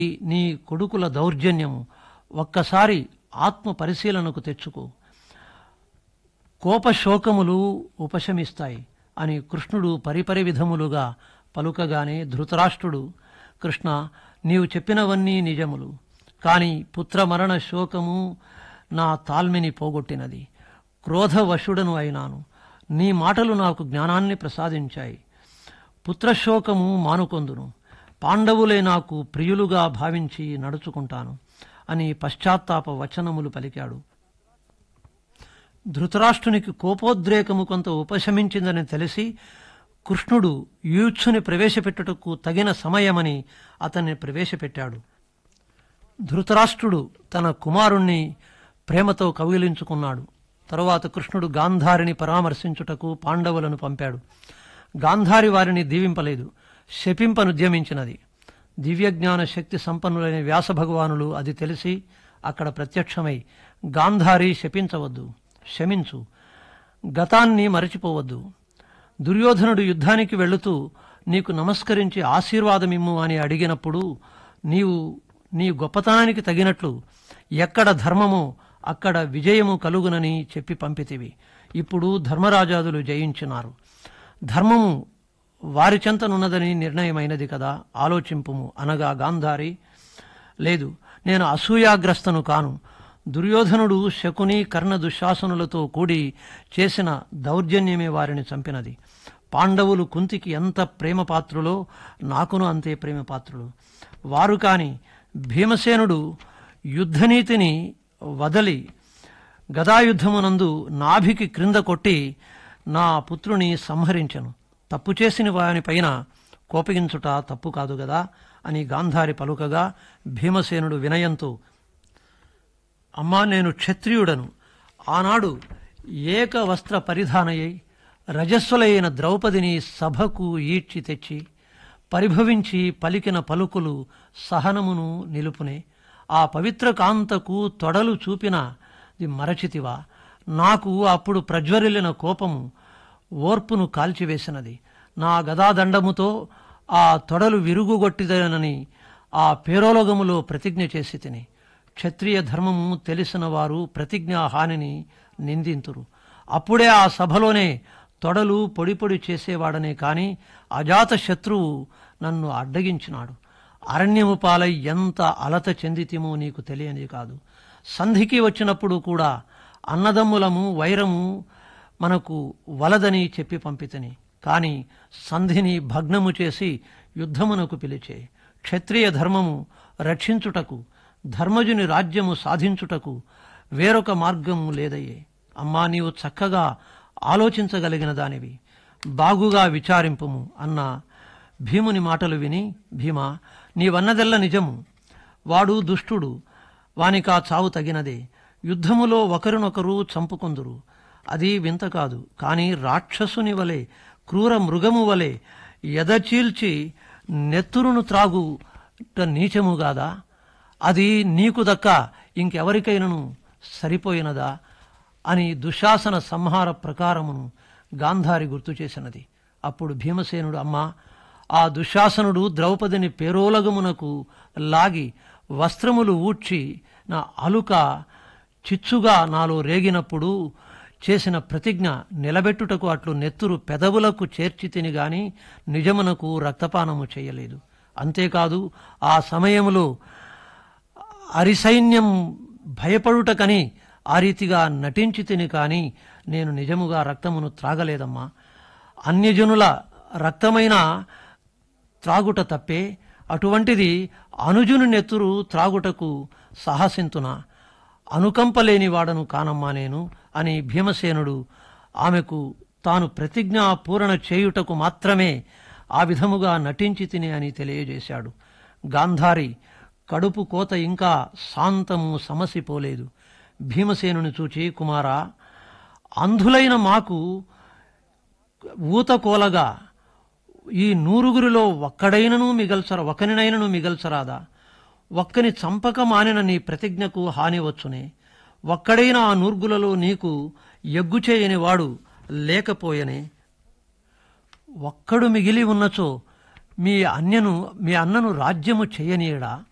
నీ కొడుకుల దౌర్జన్యము ఒక్కసారి ఆత్మ పరిశీలనకు తెచ్చుకో కోపశోకములు ఉపశమిస్తాయి అని కృష్ణుడు పరిపరి విధములుగా పలుకగానే ధృతరాష్ట్రుడు కృష్ణ నీవు చెప్పినవన్నీ నిజములు కాని పుత్రమరణ శోకము నా తాల్మిని పోగొట్టినది క్రోధవశుడను అయినాను నీ మాటలు నాకు జ్ఞానాన్ని ప్రసాదించాయి పుత్రశోకము మానుకొందును పాండవులే నాకు ప్రియులుగా భావించి నడుచుకుంటాను అని పశ్చాత్తాప వచనములు పలికాడు ధృతరాష్ట్రునికి కోపోద్రేకము కొంత ఉపశమించిందని తెలిసి కృష్ణుడు యూత్సుని ప్రవేశపెట్టుటకు తగిన సమయమని అతన్ని ప్రవేశపెట్టాడు ధృతరాష్ట్రుడు తన కుమారుణ్ణి ప్రేమతో కౌగిలించుకున్నాడు తరువాత కృష్ణుడు గాంధారిని పరామర్శించుటకు పాండవులను పంపాడు గాంధారి వారిని దీవింపలేదు శపింపనుద్యమించినది దివ్యజ్ఞాన శక్తి సంపన్నులైన వ్యాస భగవానులు అది తెలిసి అక్కడ ప్రత్యక్షమై గాంధారి శపించవద్దు శమించు గతాన్ని మరచిపోవద్దు దుర్యోధనుడు యుద్ధానికి వెళుతూ నీకు నమస్కరించి ఆశీర్వాదమిమ్ము అని అడిగినప్పుడు నీవు నీ గొప్పతనానికి తగినట్లు ఎక్కడ ధర్మమో అక్కడ విజయము కలుగునని చెప్పి పంపితివి ఇప్పుడు ధర్మరాజాదులు జయించినారు ధర్మము వారి చెంతనున్నదని నిర్ణయమైనది కదా ఆలోచింపుము అనగా గాంధారి లేదు నేను అసూయాగ్రస్తను కాను దుర్యోధనుడు శకుని కర్ణ దుశ్శాసనులతో కూడి చేసిన దౌర్జన్యమే వారిని చంపినది పాండవులు కుంతికి ఎంత ప్రేమపాత్రులో నాకును అంతే ప్రేమపాత్రులు వారు కాని భీమసేనుడు యుద్ధనీతిని వదలి గదాయుద్ధమునందు నాభికి క్రింద కొట్టి నా పుత్రుని సంహరించను తప్పు చేసిన వానిపైన కోపగించుట తప్పు కాదు గదా అని గాంధారి పలుకగా భీమసేనుడు వినయంతో అమ్మా నేను క్షత్రియుడను ఆనాడు ఏక వస్త్ర పరిధానయ్యి రజస్సులైన ద్రౌపదిని సభకు ఈడ్చి తెచ్చి పరిభవించి పలికిన పలుకులు సహనమును నిలుపునే ఆ పవిత్ర కాంతకు తొడలు చూపిన ది మరచితివా నాకు అప్పుడు ప్రజ్వరిల్లిన కోపము ఓర్పును కాల్చివేసినది నా గదాదండముతో ఆ తొడలు విరుగుగొట్టిదనని ఆ పేరోలగములో ప్రతిజ్ఞ చేసి తిని క్షత్రియ ధర్మము తెలిసిన వారు ప్రతిజ్ఞా హానిని నిందింతురు అప్పుడే ఆ సభలోనే తొడలు పొడి పొడి చేసేవాడనే కాని అజాత శత్రువు నన్ను అడ్డగించినాడు అరణ్యము పాలై ఎంత అలత చెందితిమో నీకు తెలియని కాదు సంధికి వచ్చినప్పుడు కూడా అన్నదమ్ములము వైరము మనకు వలదని చెప్పి పంపితని కాని సంధిని భగ్నము చేసి యుద్ధమునకు పిలిచే క్షత్రియ ధర్మము రక్షించుటకు ధర్మజుని రాజ్యము సాధించుటకు వేరొక మార్గము లేదయ్యే అమ్మా నీవు చక్కగా ఆలోచించగలిగిన దానివి బాగుగా విచారింపుము అన్న భీముని మాటలు విని భీమా నీవన్నదెల్ల నిజము వాడు దుష్టుడు వానికా చావు తగినదే యుద్ధములో ఒకరినొకరు చంపుకొందురు అది వింత కాదు కాని రాక్షసుని వలె క్రూర మృగము వలె ఎదచీల్చి నెత్తురును త్రాగు నీచము గాదా అది నీకు దక్క ఇంకెవరికైనను సరిపోయినదా అని దుశాసన సంహార ప్రకారమును గాంధారి గుర్తు చేసినది అప్పుడు భీమసేనుడు అమ్మా ఆ దుశాసనుడు ద్రౌపదిని పేరోలగమునకు లాగి వస్త్రములు ఊడ్చి నా అలుక చిచ్చుగా నాలో రేగినప్పుడు చేసిన ప్రతిజ్ఞ నిలబెట్టుటకు అట్లు నెత్తురు పెదవులకు చేర్చి తిని గాని నిజమునకు రక్తపానము చేయలేదు అంతేకాదు ఆ సమయములో అరిసైన్యం భయపడుటకని ఆ రీతిగా నటించి తిని కాని నేను నిజముగా రక్తమును త్రాగలేదమ్మా అన్యజనుల రక్తమైన త్రాగుట తప్పే అటువంటిది అనుజుని నెత్తురు త్రాగుటకు సాహసింతునా అనుకంపలేని వాడను కానమ్మా నేను అని భీమసేనుడు ఆమెకు తాను ప్రతిజ్ఞా పూరణ చేయుటకు మాత్రమే ఆ విధముగా నటించి తిని అని తెలియజేశాడు గాంధారి కడుపు కోత ఇంకా శాంతము సమసిపోలేదు భీమసేనుని చూచి కుమారా అంధులైన మాకు ఊతకోలగా ఈ నూరుగురిలో ఒక్కడైనను మిగల్చర ఒకనినైనను మిగల్చరాదా ఒక్కని చంపక మానిన నీ ప్రతిజ్ఞకు హాని వచ్చునే ఒక్కడైన ఆ నూర్గులలో నీకు ఎగ్గు చేయని వాడు లేకపోయనే ఒక్కడు మిగిలి ఉన్నచో మీ అన్యను మీ అన్నను రాజ్యము చేయనీయడా